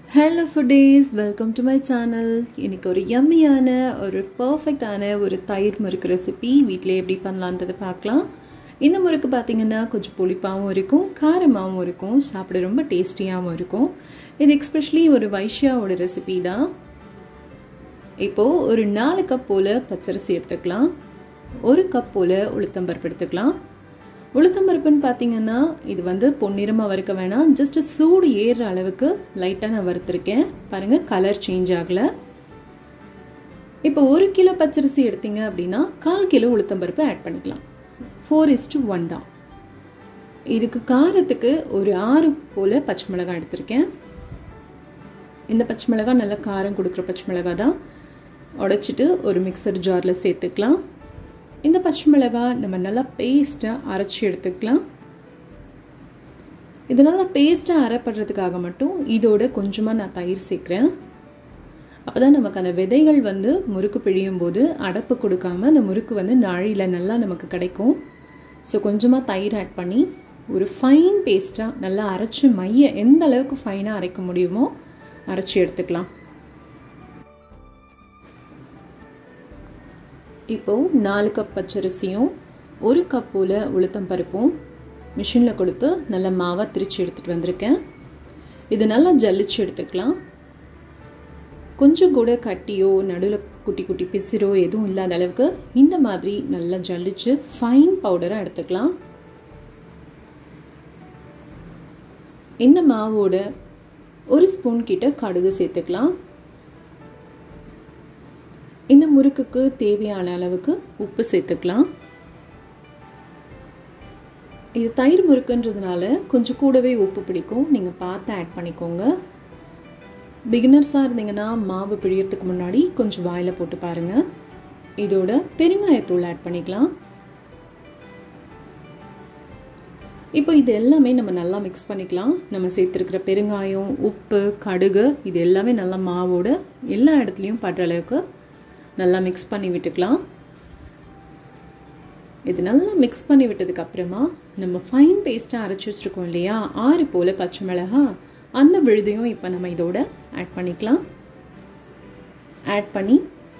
hello foodies welcome to my channel இன்னைக்கு ஒரு யம்மியான ஒரு பர்ஃபெக்டான ஒரு தயிர் முறுக்கு ரெசிபி வீட்டிலே எப்படி பண்ணலான்றதை பார்க்கலாம் இந்த முறுக்கு பார்த்திங்கன்னா கொஞ்சம் புளிப்பாகவும் இருக்கும் காரமாகவும் இருக்கும் சாப்பிட ரொம்ப டேஸ்டியாகவும் இருக்கும் இது எக்ஸ்பெஷலி ஒரு வைஷ்யாவோட ரெசிபி தான் இப்போது ஒரு நாலு கப் போல் பச்சரிசி எடுத்துக்கலாம் ஒரு கப் போல் உளுத்தம்பருப்பு எடுத்துக்கலாம் உளுத்தம்பருப்புன்னு பார்த்தீங்கன்னா இது வந்து பொன்னிறமாக வறுக்க வேணாம் ஜஸ்ட்டு சூடு ஏறுற அளவுக்கு லைட்டாக நான் வறுத்துருக்கேன் பாருங்கள் கலர் சேஞ்ச் ஆகலை இப்போ ஒரு கிலோ பச்சரிசி எடுத்தீங்க அப்படின்னா கால் கிலோ உளுத்தம்பருப்பு ஆட் பண்ணிக்கலாம் ஃபோர் இஸ் டு ஒன் தான் இதுக்கு காரத்துக்கு ஒரு ஆறு போல் பச்சை மிளகாய் எடுத்திருக்கேன் இந்த பச்சை மிளகாய் நல்லா காரம் கொடுக்குற பச்சை மிளகாய் தான் உடச்சிட்டு ஒரு மிக்சர் ஜாரில் சேர்த்துக்கலாம் இந்த பச்சை மிளகாய் நம்ம நல்லா பேஸ்ட்டாக அரைச்சி எடுத்துக்கலாம் இது நல்லா பேஸ்ட்டாக அரைப்படுறதுக்காக மட்டும் இதோட கொஞ்சமாக நான் தயிர் சேர்க்குறேன் அப்போ தான் நமக்கு அந்த விதைகள் வந்து முறுக்கு பிழியும் போது அடப்பு கொடுக்காம அந்த முறுக்கு வந்து நாழியில் நல்லா நமக்கு கிடைக்கும் ஸோ கொஞ்சமாக தயிர் ஆட் பண்ணி ஒரு ஃபைன் பேஸ்ட்டாக நல்லா அரைச்சி மைய எந்த அளவுக்கு ஃபைனாக அரைக்க முடியுமோ அரைச்சி எடுத்துக்கலாம் இப்போது நாலு கப் பச்சரிசியும் ஒரு கப் போல் உளுத்தம் பருப்பும் மிஷினில் கொடுத்து நல்ல மாவாக திரிச்சு எடுத்துகிட்டு வந்திருக்கேன் இது நல்லா ஜல்லிச்சு எடுத்துக்கலாம் கொஞ்சம் கூட கட்டியோ நடுவில் குட்டி குட்டி பிசிறோ எதுவும் இல்லாத அளவுக்கு இந்த மாதிரி நல்லா ஜல்லிச்சு ஃபைன் பவுடராக எடுத்துக்கலாம் இந்த மாவோட ஒரு ஸ்பூன் கிட்ட கடுகு சேர்த்துக்கலாம் இந்த முறுக்குக்கு தேவையான அளவுக்கு உப்பு சேர்த்துக்கலாம் இது தயிர் முறுக்குன்றதுனால கொஞ்சம் கூடவே உப்பு பிடிக்கும் நீங்கள் பார்த்து ஆட் பண்ணிக்கோங்க பிகினர்ஸாக இருந்தீங்கன்னா மாவு பிழியறதுக்கு முன்னாடி கொஞ்சம் வாயில் போட்டு பாருங்கள் இதோட பெருங்காயத்தூள் ஆட் பண்ணிக்கலாம் இப்போ இது எல்லாமே நம்ம நல்லா மிக்ஸ் பண்ணிக்கலாம் நம்ம சேர்த்துருக்கிற பெருங்காயம் உப்பு கடுகு இது எல்லாமே நல்லா மாவோட எல்லா இடத்துலையும் படுற அளவுக்கு நல்லா மிக்ஸ் பண்ணி விட்டுக்கலாம் இது நல்லா மிக்ஸ் பண்ணி விட்டதுக்கு அப்புறமா நம்ம ஃபைன் பேஸ்ட்டாக அரைச்சி வச்சுருக்கோம் இல்லையா ஆறு போல் பச்சை மிளகா அந்த விழுதையும் இப்போ நம்ம இதோட ஆட் பண்ணிக்கலாம் ஆட் பண்ணி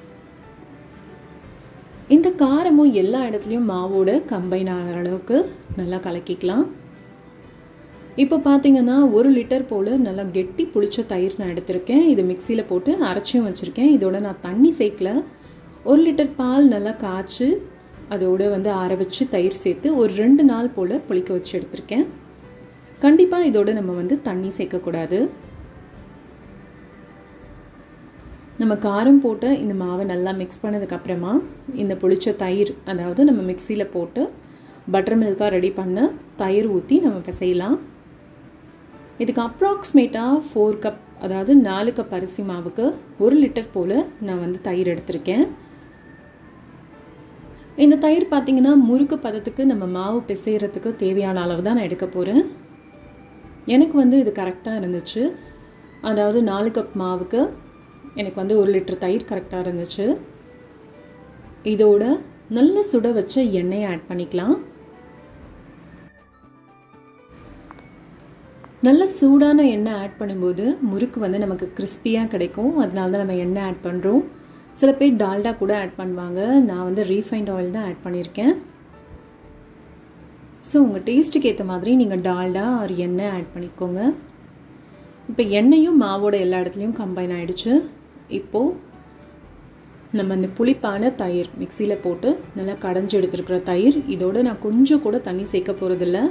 இந்த காரமும் எல்லா இடத்துலையும் மாவோட கம்பைன் ஆகிற அளவுக்கு நல்லா கலக்கிக்கலாம் இப்போ பார்த்தீங்கன்னா ஒரு லிட்டர் போல் நல்லா கெட்டி புளிச்ச தயிர் நான் எடுத்திருக்கேன் இது மிக்சியில் போட்டு அரைச்சியும் வச்சுருக்கேன் இதோட நான் தண்ணி சேர்க்கல ஒரு லிட்டர் பால் நல்லா காய்ச்சி அதோட வந்து ஆற வச்சு தயிர் சேர்த்து ஒரு ரெண்டு நாள் போல் புளிக்க வச்சு எடுத்திருக்கேன் கண்டிப்பாக இதோட நம்ம வந்து தண்ணி சேர்க்கக்கூடாது நம்ம காரம் போட்டு இந்த மாவை நல்லா மிக்ஸ் பண்ணதுக்கப்புறமா இந்த புளிச்ச தயிர் அதாவது நம்ம மிக்சியில் போட்டு பட்டர் மில்காக ரெடி பண்ண தயிர் ஊற்றி நம்ம பிசையலாம் இதுக்கு அப்ராக்சிமேட்டாக ஃபோர் கப் அதாவது நாலு கப் அரிசி மாவுக்கு ஒரு லிட்டர் போல் நான் வந்து தயிர் எடுத்திருக்கேன் இந்த தயிர் பார்த்திங்கன்னா முறுக்கு பதத்துக்கு நம்ம மாவு பிசைகிறதுக்கு தேவையான அளவு தான் நான் எடுக்க போகிறேன் எனக்கு வந்து இது கரெக்டாக இருந்துச்சு அதாவது நாலு கப் மாவுக்கு எனக்கு வந்து ஒரு லிட்டர் தயிர் கரெக்டாக இருந்துச்சு இதோட நல்ல சுட வச்ச எண்ணெயை ஆட் பண்ணிக்கலாம் நல்ல சூடான எண்ணெய் ஆட் பண்ணும்போது முறுக்கு வந்து நமக்கு கிறிஸ்பியாக கிடைக்கும் அதனால தான் நம்ம எண்ணெய் ஆட் பண்ணுறோம் சில பேர் டால்டா கூட ஆட் பண்ணுவாங்க நான் வந்து ரீஃபைண்ட் ஆயில் தான் ஆட் பண்ணியிருக்கேன் ஸோ உங்கள் டேஸ்ட்டுக்கு ஏற்ற மாதிரி நீங்கள் டால்டா ஒரு எண்ணெய் ஆட் பண்ணிக்கோங்க இப்போ எண்ணெயும் மாவோட எல்லா இடத்துலையும் கம்பைன் ஆகிடுச்சு இப்போது நம்ம அந்த புளிப்பான தயிர் மிக்சியில் போட்டு நல்லா கடைஞ்சி எடுத்துருக்கிற தயிர் இதோடு நான் கொஞ்சம் கூட தண்ணி சேர்க்க போகிறதில்ல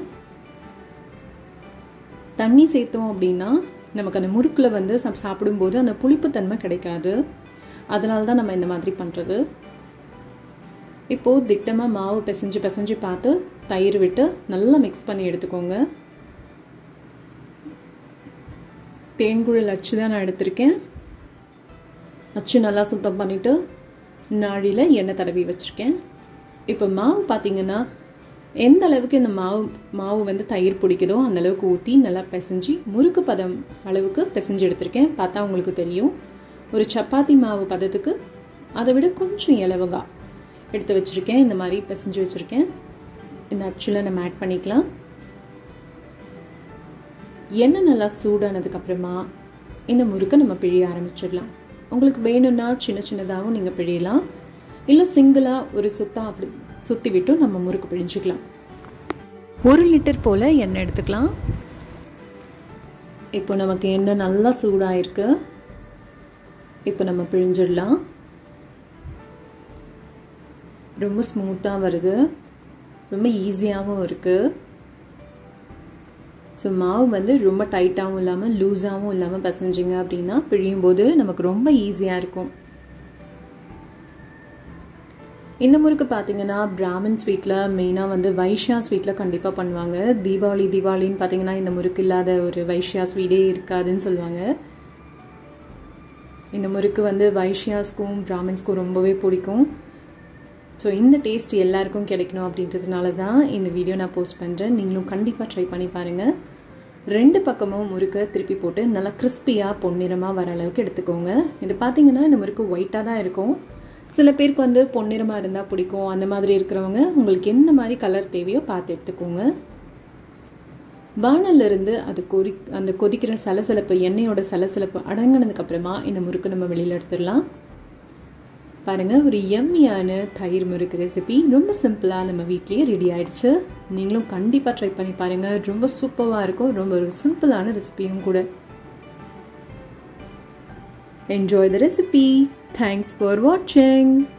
தண்ணி சேர்த்தோம் அப்படின்னா நமக்கு அந்த முறுக்கில் வந்து சாப்பிடும்போது அந்த புளிப்புத்தன்மை கிடைக்காது அதனால தான் நம்ம இந்த மாதிரி பண்ணுறது இப்போது திட்டமாக மாவு பிசைஞ்சு பிசைஞ்சு பார்த்து தயிர் விட்டு நல்லா மிக்ஸ் பண்ணி எடுத்துக்கோங்க தேன்குழல் அச்சு தான் நான் எடுத்திருக்கேன் அச்சு நல்லா சுத்தம் பண்ணிவிட்டு நாழியில் எண்ணெய் தடவி வச்சுருக்கேன் இப்போ மாவு பார்த்திங்கன்னா எந்த அளவுக்கு இந்த மாவு மாவு வந்து தயிர் பிடிக்குதோ அந்த அளவுக்கு ஊற்றி நல்லா பிசைஞ்சு முறுக்கு பதம் அளவுக்கு பிசைஞ்சு எடுத்திருக்கேன் பார்த்தா உங்களுக்கு தெரியும் ஒரு சப்பாத்தி மாவு பதத்துக்கு அதை விட கொஞ்சம் இலவகா எடுத்து வச்சுருக்கேன் இந்த மாதிரி பிசைஞ்சு வச்சுருக்கேன் இந்த அச்சில் நம்ம ஆட் பண்ணிக்கலாம் எண்ணெய் நல்லா சூடானதுக்கப்புறமா இந்த முறுக்கை நம்ம பிழிய ஆரம்பிச்சிடலாம் உங்களுக்கு வேணும்னா சின்ன சின்னதாகவும் நீங்கள் பிழியலாம் இல்லை சிங்கிளாக ஒரு சுத்தம் அப்படி சுற்றி விட்டும் நம்ம முறுக்கு பிழிஞ்சிக்கலாம் ஒரு லிட்டர் போல் எண்ணெய் எடுத்துக்கலாம் இப்போ நமக்கு எண்ணெய் நல்லா சூடாக இருக்கு இப்போ நம்ம பிழிஞ்சிடலாம் ரொம்ப ஸ்மூத்தாக வருது ரொம்ப ஈஸியாகவும் இருக்குது ஸோ மாவு வந்து ரொம்ப டைட்டாகவும் இல்லாமல் லூஸாகவும் இல்லாமல் பசஞ்சிங்க அப்படின்னா பிழியும் போது நமக்கு ரொம்ப ஈஸியாக இருக்கும் இந்த முறுக்கு பார்த்தீங்கன்னா பிராமின் ஸ்வீட்டில் மெயினாக வந்து வைஷ்யா ஸ்வீட்டில் கண்டிப்பாக பண்ணுவாங்க தீபாவளி தீபாவளின்னு பார்த்தீங்கன்னா இந்த முறுக்கு இல்லாத ஒரு வைஷ்யா ஸ்வீட்டே இருக்காதுன்னு சொல்லுவாங்க இந்த முறுக்கு வந்து வைஷ்யாஸ்க்கும் பிராமின்ஸ்க்கும் ரொம்பவே பிடிக்கும் ஸோ இந்த டேஸ்ட் எல்லாருக்கும் கிடைக்கணும் அப்படின்றதுனால தான் இந்த வீடியோ நான் போஸ்ட் பண்ணுறேன் நீங்களும் கண்டிப்பாக ட்ரை பண்ணி பாருங்கள் ரெண்டு பக்கமும் முறுக்கை திருப்பி போட்டு நல்லா கிறிஸ்பியாக பொன்னிறமாக வர அளவுக்கு எடுத்துக்கோங்க இது பார்த்தீங்கன்னா இந்த முறுக்கு ஒயிட்டாக தான் இருக்கும் சில பேருக்கு வந்து பொன்னிறமாக இருந்தால் பிடிக்கும் அந்த மாதிரி இருக்கிறவங்க உங்களுக்கு என்ன மாதிரி கலர் தேவையோ பார்த்து எடுத்துக்கோங்க வானல்லிருந்து அது கொதி அந்த கொதிக்கிற சலசலப்பு எண்ணெயோட சலசலப்பு அடங்கினதுக்கப்புறமா இந்த முறுக்கு நம்ம வெளியில் எடுத்துடலாம் பாருங்கள் ஒரு எம்மியான தயிர் முறுக்கு ரெசிபி ரொம்ப சிம்பிளாக நம்ம வீட்லேயே ரெடி ஆயிடுச்சு நீங்களும் கண்டிப்பாக ட்ரை பண்ணி பாருங்கள் ரொம்ப சூப்பராக இருக்கும் ரொம்ப ஒரு சிம்பிளான ரெசிபியும் கூட enjoy the recipe thanks for வாட்சிங்